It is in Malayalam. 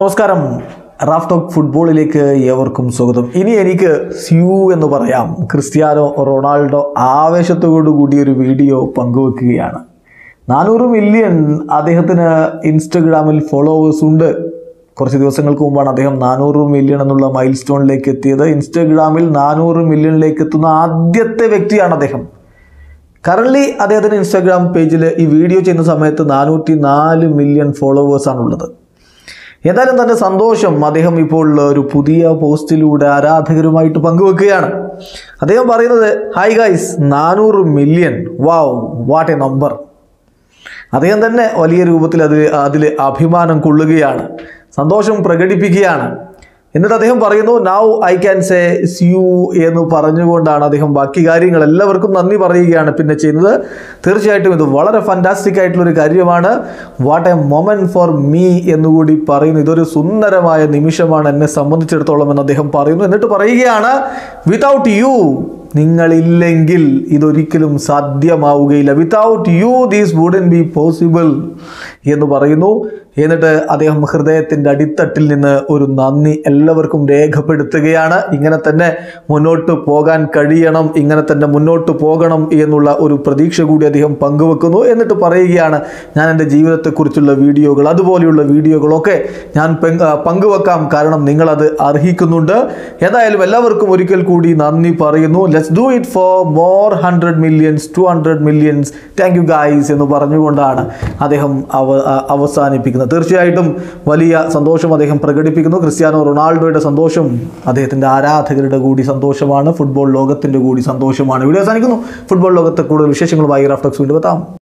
നമസ്കാരം റാഫ് ടോക്ക് ഫുട്ബോളിലേക്ക് ഏവർക്കും സ്വാഗതം ഇനി എനിക്ക് സ്യൂ എന്ന് പറയാം ക്രിസ്ത്യാനോ റൊണാൾഡോ ആവേശത്തോടു കൂടി ഒരു വീഡിയോ പങ്കുവെക്കുകയാണ് നാനൂറ് മില്യൺ അദ്ദേഹത്തിന് ഇൻസ്റ്റഗ്രാമിൽ ഫോളോവേഴ്സ് ഉണ്ട് കുറച്ച് ദിവസങ്ങൾക്ക് മുമ്പാണ് അദ്ദേഹം നാനൂറ് മില്യൺ എന്നുള്ള മൈൽ സ്റ്റോണിലേക്ക് എത്തിയത് ഇൻസ്റ്റഗ്രാമിൽ നാനൂറ് മില്യണിലേക്ക് എത്തുന്ന ആദ്യത്തെ വ്യക്തിയാണ് അദ്ദേഹം കറൻലി അദ്ദേഹത്തിൻ്റെ ഇൻസ്റ്റാഗ്രാം പേജിൽ ഈ വീഡിയോ ചെയ്യുന്ന സമയത്ത് നാനൂറ്റി നാല് മില്യൺ ഫോളോവേഴ്സാണുള്ളത് ഏതായാലും തൻ്റെ സന്തോഷം അദ്ദേഹം ഇപ്പോൾ ഒരു പുതിയ പോസ്റ്റിലൂടെ ആരാധകരുമായിട്ട് പങ്കുവെക്കുകയാണ് അദ്ദേഹം പറയുന്നത് ഹായ് ഗൈസ് നാനൂറ് million wow what a number അദ്ദേഹം തന്നെ വലിയ രൂപത്തിൽ അതിൽ അതിൽ അഭിമാനം കൊള്ളുകയാണ് സന്തോഷം പ്രകടിപ്പിക്കുകയാണ് എന്നിട്ട് അദ്ദേഹം പറയുന്നു now I can say sue എന്ന് പറഞ്ഞുകൊണ്ടാണ് അദ്ദേഹം ബാക്കി കാര്യങ്ങൾ എല്ലാവർക്കും നന്ദി പറയുകയാണ് പിന്നെ ചെയ്യുന്നത് തീർച്ചയായിട്ടും ഇത് വളരെ ഫാൻറ്റാസ്റ്റിക് ആയിട്ടുള്ള ഒരു കാര്യമാണ് what a moment for me എന്നുകൂടി പറയുന്നു ഇതൊരു സുന്ദരമായ നിമിഷമാണ് എന്നെ സംബന്ധിച്ചിടത്തോളം എന്ന് അദ്ദേഹം പറയുന്നു എന്നിട്ട് പറയുകയാണ് വിതൗട്ട് യു നിങ്ങളില്ലെങ്കിൽ ഇതൊരിക്കലും സാധ്യമാവുകയില്ല without you these wouldn't be possible എന്ന് പറയുന്നു എന്നിട്ട് അദ്ദേഹം ഹൃദയത്തിൻ്റെ അടിത്തട്ടിൽ നിന്ന് ഒരു നന്ദി എല്ലാവർക്കും രേഖപ്പെടുത്തുകയാണ് ഇങ്ങനെ തന്നെ മുന്നോട്ട് പോകാൻ കഴിയണം ഇങ്ങനെ തന്നെ മുന്നോട്ട് പോകണം എന്നുള്ള ഒരു പ്രതീക്ഷ കൂടി അദ്ദേഹം പങ്കുവെക്കുന്നു എന്നിട്ട് പറയുകയാണ് ഞാൻ എൻ്റെ ജീവിതത്തെക്കുറിച്ചുള്ള വീഡിയോകൾ അതുപോലെയുള്ള വീഡിയോകളൊക്കെ ഞാൻ പെങ്- പങ്കുവെക്കാം കാരണം നിങ്ങളത് അർഹിക്കുന്നുണ്ട് ഏതായാലും എല്ലാവർക്കും ഒരിക്കൽ കൂടി നന്ദി പറയുന്നു let's do it for more hundred millions two hundred millions thank you guys എന്ന് പറഞ്ഞുകൊണ്ടാണ് അദ്ദേഹം അവ അ- അവസാനിപ്പിക്കുന്നത് തീർച്ചയായിട്ടും വലിയ സന്തോഷം അദ്ദേഹം പ്രകടിപ്പിക്കുന്നു ക്രിസ്ത്യാനോ റൊണാൾഡോയുടെ സന്തോഷം അദ്ദേഹത്തിൻ്റെ ആരാധകരുടെ കൂടി സന്തോഷമാണ് ഫുട്ബോൾ ലോകത്തിൻ്റെ കൂടി സന്തോഷമാണ് വീഡിയോ അവസാനിക്കുന്നു ഫുട്ബോൾ ലോകത്തെ കൂടുതൽ വിശേഷങ്ങളുമായി റാഫ്റ്റോക്സ് വീണ്ടും എത്താം